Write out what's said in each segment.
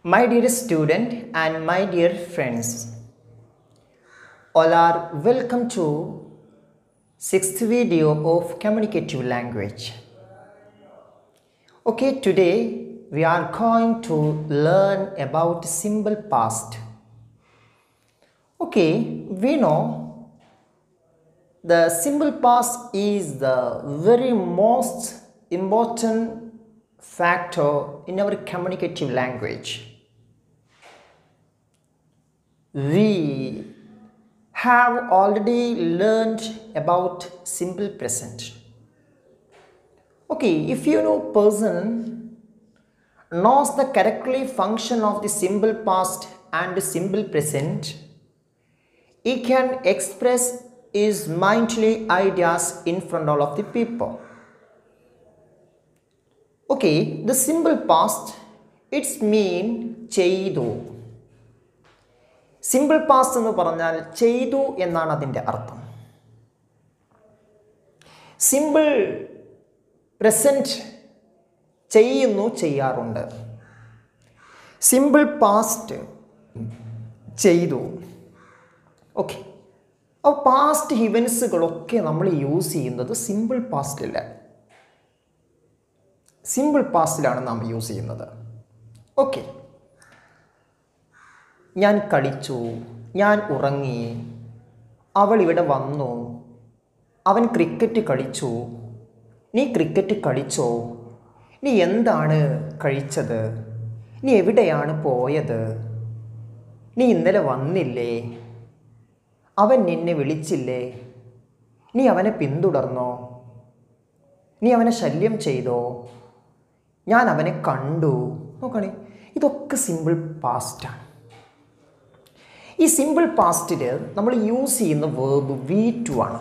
My dear student and my dear friends, all are welcome to sixth video of communicative language. Okay, today we are going to learn about simple past. Okay, we know the simple past is the very most important factor in our communicative language. We have already learned about simple present. Okay, if you know person knows the correctly function of the simple past and simple present, he can express his mindly ideas in front all of the people. Okay, the simple past, it's mean ചെയ്തു simple past എന്ന് പറഞ്ഞാൽ ചെയ്തു എന്നാണ് അതിൻ്റെ അർത്ഥം simple present ചെയ്യുന്നു ചെയ്യാറുണ്ട് simple past ചെയ്തു ഓക്കെ അപ്പോൾ പാസ്റ്റ് ഇവൻസുകളൊക്കെ നമ്മൾ യൂസ് ചെയ്യുന്നത് സിമ്പിൾ പാസ്റ്റില്ല സിമ്പിൾ പാസ്റ്റിലാണ് നാം യൂസ് ചെയ്യുന്നത് ഓക്കെ ഞാൻ കളിച്ചു ഞാൻ ഉറങ്ങി അവൾ ഇവിടെ വന്നു അവൻ ക്രിക്കറ്റ് കളിച്ചു നീ ക്രിക്കറ്റ് കളിച്ചോ നീ എന്താണ് കഴിച്ചത് നീ എവിടെയാണ് പോയത് നീ ഇന്നലെ വന്നില്ലേ അവൻ നിന്നെ വിളിച്ചില്ലേ നീ അവനെ പിന്തുടർന്നോ നീ അവനെ ശല്യം ചെയ്തോ ഞാൻ അവനെ കണ്ടു നോക്കണേ ഇതൊക്കെ സിമ്പിൾ പാസ്റ്റാണ് ഈ സിമ്പിൾ പാസ്റ്റിൽ നമ്മൾ യൂസ് ചെയ്യുന്ന വേർബ് വി ടു ആണ്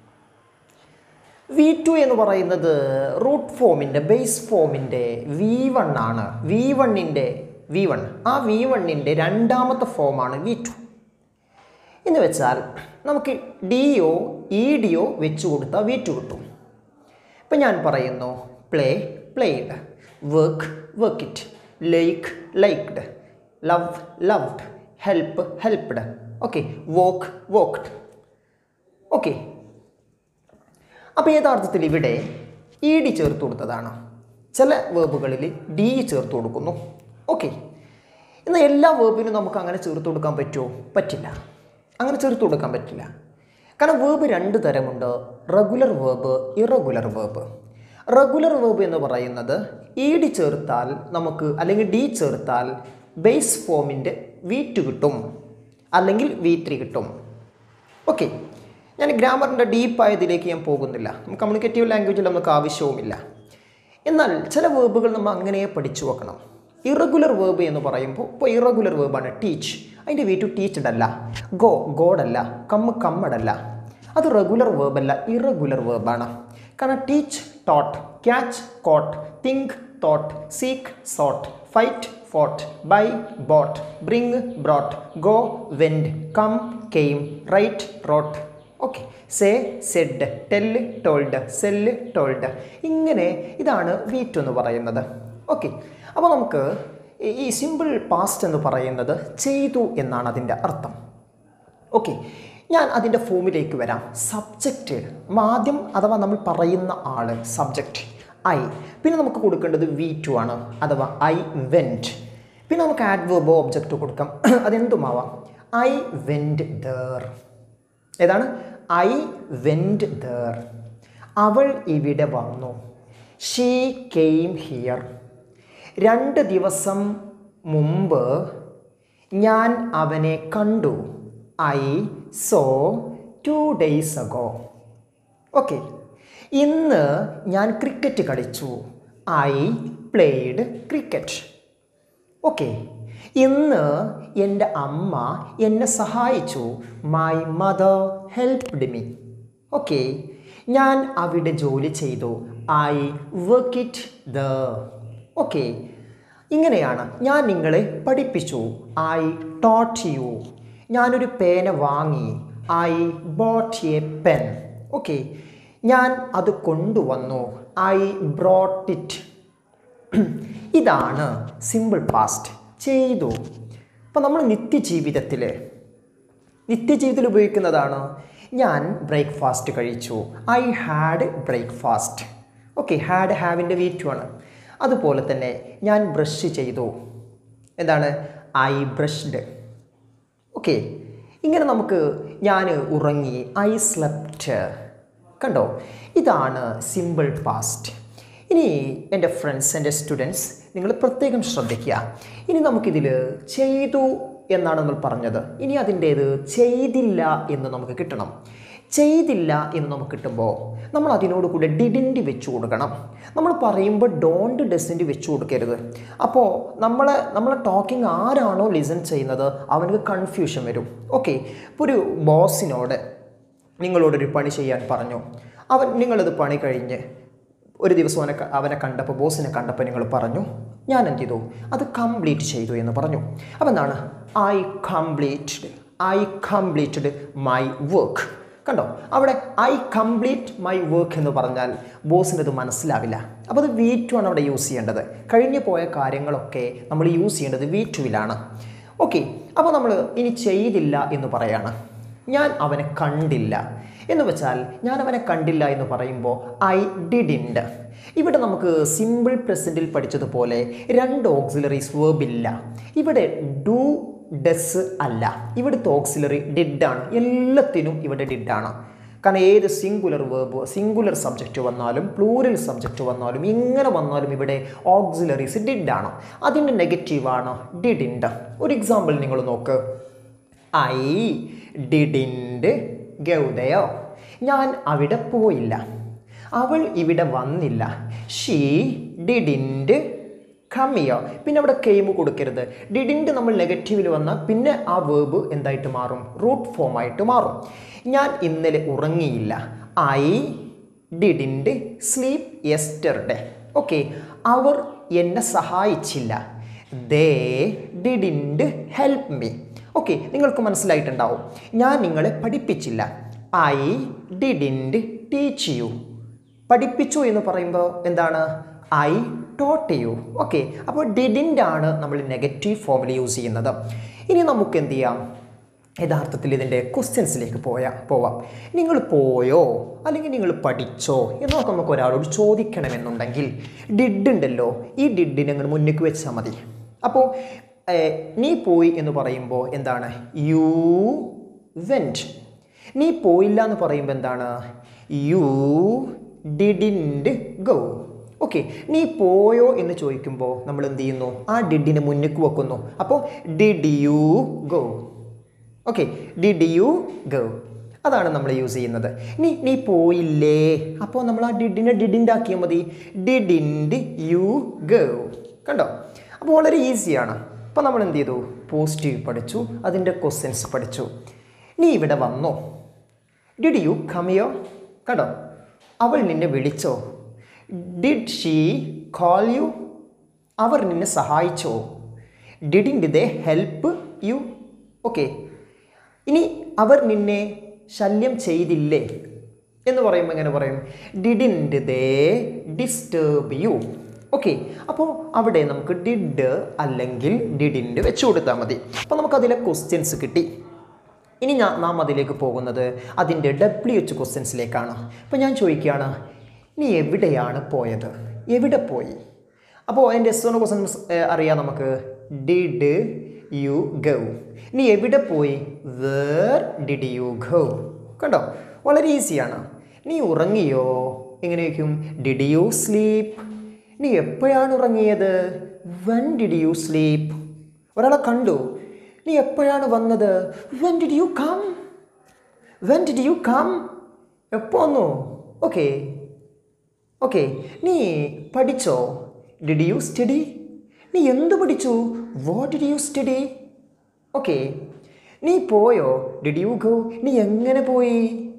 വി ടു എന്ന് പറയുന്നത് റൂട്ട് ഫോമിൻ്റെ ബേസ് ഫോമിൻ്റെ വി വൺ ആണ് വി വണ്ണിൻ്റെ വി വൺ ആ വി വണ്ണിൻ്റെ രണ്ടാമത്തെ ഫോമാണ് വി ടു എന്ന് വെച്ചാൽ നമുക്ക് D O E D O വെച്ച് കൊടുത്താൽ വി ടു കിട്ടും ഇപ്പം ഞാൻ പറയുന്നു play played work work it like liked love loved help helped okay walk walked okay അപ്പോൾ യഥാർത്ഥത്തിൽ ഇവിടെ ഇ ഡി ചേർത്ത് കൊടുത്തതാണ് ചില വേർബുകളിൽ ഡി ചേർത്ത് കൊടുക്കുന്നു ഓക്കെ എന്നാൽ എല്ലാ വേർബിനും നമുക്ക് അങ്ങനെ ചേർത്ത് കൊടുക്കാൻ പറ്റുമോ പറ്റില്ല അങ്ങനെ ചേർത്ത് കൊടുക്കാൻ പറ്റില്ല കാരണം വേർബ് രണ്ട് തരമുണ്ട് regular verb irregular verb regular verb എന്ന് പറയുന്നത് ഇ ഡി ചേർത്താൽ നമുക്ക് അല്ലെങ്കിൽ ഡി ചേർത്താൽ ബേസ് ഫോമിൻ്റെ വി ടു കിട്ടും അല്ലെങ്കിൽ വി ത്രീ കിട്ടും ഓക്കെ ഞാൻ ഗ്രാമറിൻ്റെ ഡീപ്പായതിലേക്ക് ഞാൻ പോകുന്നില്ല നമുക്ക് കമ്മ്യൂണിക്കേറ്റീവ് ലാംഗ്വേജിൽ നമുക്ക് ആവശ്യവുമില്ല എന്നാൽ ചില വേർബുകൾ നമ്മൾ അങ്ങനെ പഠിച്ചു വെക്കണം ഇറഗുലർ വേർബ് എന്ന് പറയുമ്പോൾ ഇപ്പോൾ ഇറഗുലർ വേർബാണ് ടീച്ച് അതിൻ്റെ വി ടു ടീച്ചഡ് അല്ല ഗോ ഗോഡല്ല കമ്മ് കമ്മടല്ല അത് റെഗുലർ വേർബല്ല ഇറഗുലർ വേർബാണ് കാരണം teach taught catch caught think thought seek sought fight fought buy bought bring brought go went come came write wrote okay say said tell told sell told ഇങ്ങനെ ഇതാണ് wheat എന്ന് പറയുന്നത് okay അപ്പോൾ നമുക്ക് ഈ simple past എന്ന് പറയുന്നത് ചെയ്തു എന്നാണ് അതിൻ്റെ അർത്ഥം ഓക്കെ ഞാൻ അതിൻ്റെ ഫോമിലേക്ക് വരാം സബ്ജക്റ്റ് ആദ്യം അഥവാ നമ്മൾ പറയുന്ന ആൾ സബ്ജക്റ്റ് ഐ പിന്നെ നമുക്ക് കൊടുക്കേണ്ടത് വി ടു ആണ് അഥവാ ഐ വെൻറ്റ് പിന്നെ നമുക്ക് ആഡ്വേർബോ ഒബ്ജക്റ്റ് കൊടുക്കാം അതെന്തുമാവാം ഐ വെൻറ്റ് ദർ ഏതാണ് ഐ വെൻറ്റ് ദർ അവൾ ഇവിടെ വന്നു ഷീ കെയിം ഹിയർ രണ്ട് ദിവസം മുമ്പ് ഞാൻ അവനെ കണ്ടു I saw two days ago okay ഇന്ന് ഞാൻ ക്രിക്കറ്റ് കളിച്ചു ഐ പ്ലേഡ് ക്രിക്കറ്റ് ഓക്കെ ഇന്ന് എൻ്റെ അമ്മ എന്നെ സഹായിച്ചു my mother helped me okay ഞാൻ അവിടെ ജോലി ചെയ്തു I work it the okay ഇങ്ങനെയാണ് ഞാൻ നിങ്ങളെ പഠിപ്പിച്ചു ഐ ടോട്ട് യു ഞാനൊരു പേന വാങ്ങി I bought a pen okay ഞാൻ അത് കൊണ്ടുവന്നു ഐ ബ്രോട്ട് ഇറ്റ് ഇതാണ് സിമ്പിൾ പാസ്റ്റ് ചെയ്തു അപ്പം നമ്മൾ നിത്യജീവിതത്തിൽ നിത്യജീവിതത്തിൽ ഉപയോഗിക്കുന്നതാണ് ഞാൻ ബ്രേക്ക്ഫാസ്റ്റ് കഴിച്ചു I had breakfast okay had ഹാവിൻ്റെ വീറ്റു ആണ് അതുപോലെ തന്നെ ഞാൻ ബ്രഷ് ചെയ്തു എന്താണ് ഐ ബ്രഷ്ഡ് ഓക്കെ ഇങ്ങനെ നമുക്ക് ഞാൻ ഉറങ്ങി ഐ സ്ലെപ്റ്റ് കണ്ടോ ഇതാണ് സിമ്പിൾ പാസ്റ്റ് ഇനി എൻ്റെ ഫ്രണ്ട്സ് എൻ്റെ സ്റ്റുഡൻസ് നിങ്ങൾ പ്രത്യേകം ശ്രദ്ധിക്കുക ഇനി നമുക്കിതിൽ ചെയ്തു എന്നാണ് നമ്മൾ പറഞ്ഞത് ഇനി അതിൻ്റേത് ചെയ്തില്ല എന്ന് നമുക്ക് കിട്ടണം ചെയ്തില്ല എന്ന് നമുക്ക് കിട്ടുമ്പോൾ നമ്മൾ അതിനോട് കൂടെ ഡിഡിൻ്റ് വെച്ച് കൊടുക്കണം നമ്മൾ പറയുമ്പോൾ ഡോണ്ട് ഡെസിൻ്റ് വെച്ച് കൊടുക്കരുത് അപ്പോൾ നമ്മളെ നമ്മളെ ടോക്കിംഗ് ആരാണോ ലിസൺ ചെയ്യുന്നത് അവനക്ക് കൺഫ്യൂഷൻ വരും ഓക്കെ ഇപ്പോൾ ഒരു ബോസിനോട് നിങ്ങളോടൊരു പണി ചെയ്യാൻ പറഞ്ഞു അവൻ നിങ്ങളത് പണി കഴിഞ്ഞ് ഒരു ദിവസം അവനെ ക- അവനെ കണ്ടപ്പോൾ ബോസിനെ കണ്ടപ്പോൾ നിങ്ങൾ പറഞ്ഞു ഞാൻ എന്ത് ചെയ്തു അത് കംപ്ലീറ്റ് ചെയ്തു എന്ന് പറഞ്ഞു അപ്പോൾ എന്താണ് I completed I completed my work കണ്ടോ അവിടെ ഐ കംപ്ലീറ്റ് മൈ വർക്ക് എന്ന് പറഞ്ഞാൽ ബോസിന് അത് മനസ്സിലാവില്ല അപ്പോൾ അത് വി ടു ആണ് അവിടെ യൂസ് ചെയ്യേണ്ടത് കഴിഞ്ഞു പോയ കാര്യങ്ങളൊക്കെ നമ്മൾ യൂസ് ചെയ്യേണ്ടത് വി ടുവിലാണ് ഓക്കെ അപ്പോൾ നമ്മൾ ഇനി ചെയ്തില്ല എന്ന് പറയാണ് ഞാൻ അവനെ കണ്ടില്ല എന്ന് വെച്ചാൽ ഞാൻ അവനെ കണ്ടില്ല എന്ന് പറയുമ്പോൾ ഐ ഡിഡിൻഡ് ഇവിടെ നമുക്ക് സിമ്പിൾ പ്രസൻറ്റിൽ പഠിച്ചതുപോലെ രണ്ട് ഓക്സിലറീസ് വേർബ് ഇല്ല ഇവിടെ ഡു ഡസ് അല്ല ഇവിടുത്തെ ഓക്സിലറി ഡിഡാണ് എല്ലാത്തിനും ഇവിടെ ഡിഡാണ് കാരണം ഏത് സിംഗുലർ വേർബ് സിംഗുലർ സബ്ജക്റ്റ് വന്നാലും പ്ലൂരൽ സബ്ജക്റ്റ് വന്നാലും ഇങ്ങനെ വന്നാലും ഇവിടെ ഓക്സിലറീസ് ഡിഡാണ് അതിൻ്റെ നെഗറ്റീവാണ് ഡിഡിൻഡ് ഒരു എക്സാമ്പിൾ നിങ്ങൾ നോക്ക് ഐ ഡിഡിൻഡ് ഗൗതയോ ഞാൻ അവിടെ പോയില്ല അവൾ ഇവിടെ വന്നില്ല ഷീ ഡിഡിൻഡ് കമ്മിയോ പിന്നെ അവിടെ കെയിം കൊടുക്കരുത് ഡിഡിൻഡ് നമ്മൾ നെഗറ്റീവിൽ വന്നാൽ പിന്നെ ആ വേർബ് എന്തായിട്ട് മാറും റൂട്ട് ഫോം ആയിട്ട് മാറും ഞാൻ ഇന്നലെ ഉറങ്ങിയില്ല I didn't sleep yesterday okay അവർ എന്നെ സഹായിച്ചില്ല they didn't help me okay നിങ്ങൾക്ക് മനസ്സിലായിട്ടുണ്ടാവും ഞാൻ നിങ്ങളെ പഠിപ്പിച്ചില്ല ഐ ഡിഡിൻഡ് ടീച്ച് യു പഠിപ്പിച്ചു എന്ന് പറയുമ്പോൾ എന്താണ് ഐ ടോട്ട് യു ഓക്കെ അപ്പോൾ ഡിഡിൻ്റ് ആണ് നമ്മൾ നെഗറ്റീവ് ഫോമിൽ യൂസ് ചെയ്യുന്നത് ഇനി നമുക്ക് എന്ത് ചെയ്യാം യഥാർത്ഥത്തിൽ ഇതിൻ്റെ ക്വസ്റ്റ്യൻസിലേക്ക് പോയാ പോവാം നിങ്ങൾ പോയോ അല്ലെങ്കിൽ നിങ്ങൾ പഠിച്ചോ എന്നൊക്കെ നമുക്ക് ഒരാളോട് ചോദിക്കണമെന്നുണ്ടെങ്കിൽ ഡിഡ് ഉണ്ടല്ലോ ഈ ഡിഡിനെ നിങ്ങൾ മുന്നിലേക്ക് വെച്ചാൽ മതി അപ്പോൾ ഏഹ്, നീ പോയി എന്ന് പറയുമ്പോൾ എന്താണ് യു വെൻറ്റ് നീ പോയില്ല എന്ന് പറയുമ്പോൾ എന്താണ് യു ഡിഡിൻഡ് ഗോ ഓക്കെ നീ പോയോ എന്ന് ചോദിക്കുമ്പോൾ നമ്മൾ എന്ത് ചെയ്യുന്നു ആ ഡിഡിനെ മുന്നിക്ക് വെക്കുന്നു അപ്പോൾ did you go okay did you go അതാണ് നമ്മൾ യൂസ് ചെയ്യുന്നത് നീ നീ പോയില്ലേ അപ്പോൾ നമ്മൾ ആ ഡിഡിനെ ഡിഡിൻ്റെ ആക്കിയാൽ മതി ഡിഡിൻഡ് യു ഗോ കണ്ടോ അപ്പോൾ വളരെ ഈസിയാണ് അപ്പോൾ നമ്മൾ എന്ത് ചെയ്തു പോസിറ്റീവ് പഠിച്ചു അതിൻ്റെ ക്വസ്റ്റ്യൻസ് പഠിച്ചു നീ ഇവിടെ വന്നോ ഡിഡ് യു കമിയോ കണ്ടോ അവൾ നിന്നെ വിളിച്ചോ ഡിഡ് ഷീ കോൾ യു അവർ നിന്നെ സഹായിച്ചോ didn't they help you okay ഇനി അവർ നിന്നെ ശല്യം ചെയ്തില്ലേ എന്ന് പറയുമ്പോൾ എങ്ങനെ പറയും didn't they disturb you okay അപ്പോൾ അവിടെ നമുക്ക് ഡിഡ് അല്ലെങ്കിൽ ഡിഡിൻഡ് വെച്ച് കൊടുത്താൽ മതി അപ്പോൾ നമുക്കതിലെ ക്വസ്റ്റ്യൻസ് കിട്ടി ഇനി ഞാൻ നാം അതിലേക്ക് പോകുന്നത് അതിൻ്റെ ഡബ്ല്യു എച്ച് ക്വസ്റ്റ്യൻസിലേക്കാണ് അപ്പോൾ ഞാൻ ചോദിക്കുകയാണ് നീ എവിടെയാണ് പോയത് എവിടെ പോയി അപ്പോൾ അതിൻ്റെ എസ് വൺ ക്വസ്റ്റ്യൻസ് അറിയാം നമുക്ക് ഡിഡ് യു ഗൗ നീ എവിടെ പോയി വേർ ഡിഡ് യു ഗൗ കണ്ടോ വളരെ ഈസിയാണ് നീ ഉറങ്ങിയോ എങ്ങനെ ചോദിക്കും ഡിഡ് യു സ്ലീപ്പ് നീ എപ്പോഴാണ് ഉറങ്ങിയത് വെൻ ഡിഡ് യു സ്ലീപ്പ് ഒരാളെ കണ്ടു നീ എപ്പോഴാണ് വന്നത് when did you come when did you come എപ്പോൾ വന്നു ഓക്കെ ഓക്കെ നീ പഠിച്ചോ ഡിഡ് യു സ്റ്റഡി നീ എന്ത് പഠിച്ചു what did you study okay നീ പോയോ ഡിഡ് യു ഗോ നീ എങ്ങനെ പോയി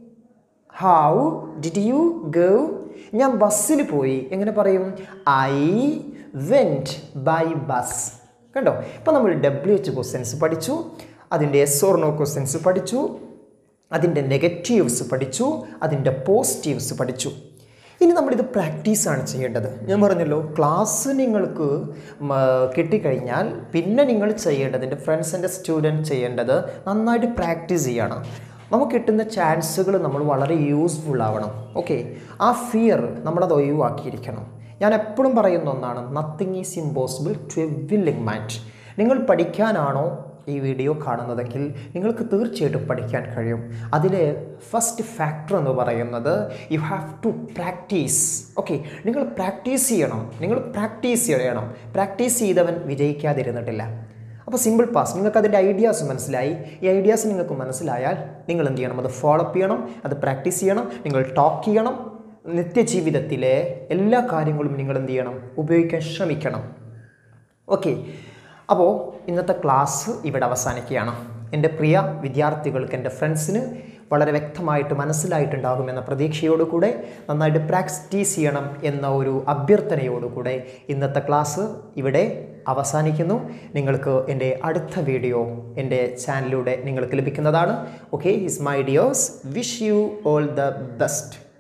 ഹൗ ഡിഡ് യു ഗോ ഞാൻ ബസ്സിൽ പോയി എങ്ങനെ പറയും ഐ വെൻറ്റ് ബൈ ബസ് കണ്ടോ ഇപ്പോൾ നമ്മൾ ഡബ്ല്യു എച്ച് ക്വസ്റ്റ്യൻസ് പഠിച്ചു അതിൻ്റെ എസ് ഓർ നോ ക്വസ്റ്റ്യൻസ് പഠിച്ചു അതിൻ്റെ നെഗറ്റീവ്സ് പഠിച്ചു അതിൻ്റെ പോസിറ്റീവ്സ് പഠിച്ചു ഇനി നമ്മളിത് പ്രാക്ടീസാണ് ചെയ്യേണ്ടത് ഞാൻ പറഞ്ഞല്ലോ ക്ലാസ് നിങ്ങൾക്ക് മ, കിട്ടിക്കഴിഞ്ഞാൽ പിന്നെ നിങ്ങൾ ചെയ്യേണ്ടത് എൻ്റെ ഫ്രണ്ട്സിൻ്റെ സ്റ്റുഡൻറ്റ് ചെയ്യേണ്ടത് നന്നായിട്ട് പ്രാക്ടീസ് ചെയ്യണം നമുക്ക് കിട്ടുന്ന ചാൻസുകൾ നമ്മൾ വളരെ യൂസ്ഫുൾ ആവണം ഓക്കെ ആ ഫിയർ നമ്മളത് ഒഴിവാക്കിയിരിക്കണം ഞാൻ എപ്പോഴും പറയുന്ന ഒന്നാണ് nothing is impossible to a willing mind നിങ്ങൾ പഠിക്കാനാണോ ഈ വീഡിയോ കാണുന്നതെങ്കിൽ നിങ്ങൾക്ക് തീർച്ചയായിട്ടും പഠിക്കാൻ കഴിയും അതിലെ ഫസ്റ്റ് ഫാക്ടർ എന്ന് പറയുന്നത് you have to practise okay നിങ്ങൾ പ്രാക്ടീസ് ചെയ്യണം നിങ്ങൾ പ്രാക്ടീസ് ചെയ്യണം പ്രാക്ടീസ് ചെയ്തവൻ വിജയിക്കാതിരുന്നിട്ടില്ല അപ്പോൾ സിമ്പിൾ പാസ് നിങ്ങൾക്ക് അതിൻ്റെ ഐഡിയാസ് മനസ്സിലായി ഈ ഐഡിയാസ് നിങ്ങൾക്ക് മനസ്സിലായാൽ നിങ്ങൾ എന്ത് ചെയ്യണം അത് ഫോളോ അപ്പ് ചെയ്യണം അത് പ്രാക്ടീസ് ചെയ്യണം നിങ്ങൾ ടോക്ക് ചെയ്യണം നിത്യജീവിതത്തിലെ എല്ലാ കാര്യങ്ങളും നിങ്ങൾ എന്ത് ചെയ്യണം ഉപയോഗിക്കാൻ ശ്രമിക്കണം ഓക്കെ അപ്പോൾ ഇന്നത്തെ ക്ലാസ് ഇവിടെ അവസാനിക്കുകയാണ് എൻ്റെ പ്രിയ വിദ്യാർത്ഥികൾക്ക് എൻ്റെ ഫ്രണ്ട്സിന് വളരെ വ്യക്തമായിട്ട് മനസ്സിലായിട്ടുണ്ടാകുമെന്ന പ്രതീക്ഷയോടുകൂടെ നന്നായിട്ട് പ്രാക്ടീസ് ചെയ്യണം എന്ന ഒരു അഭ്യർത്ഥനയോടുകൂടെ ഇന്നത്തെ ക്ലാസ് ഇവിടെ അവസാനിക്കുന്നു നിങ്ങൾക്ക് എൻ്റെ അടുത്ത വീഡിയോ എൻ്റെ ചാനലിലൂടെ നിങ്ങൾക്ക് ലഭിക്കുന്നതാണ് okay his my dears wish you all the best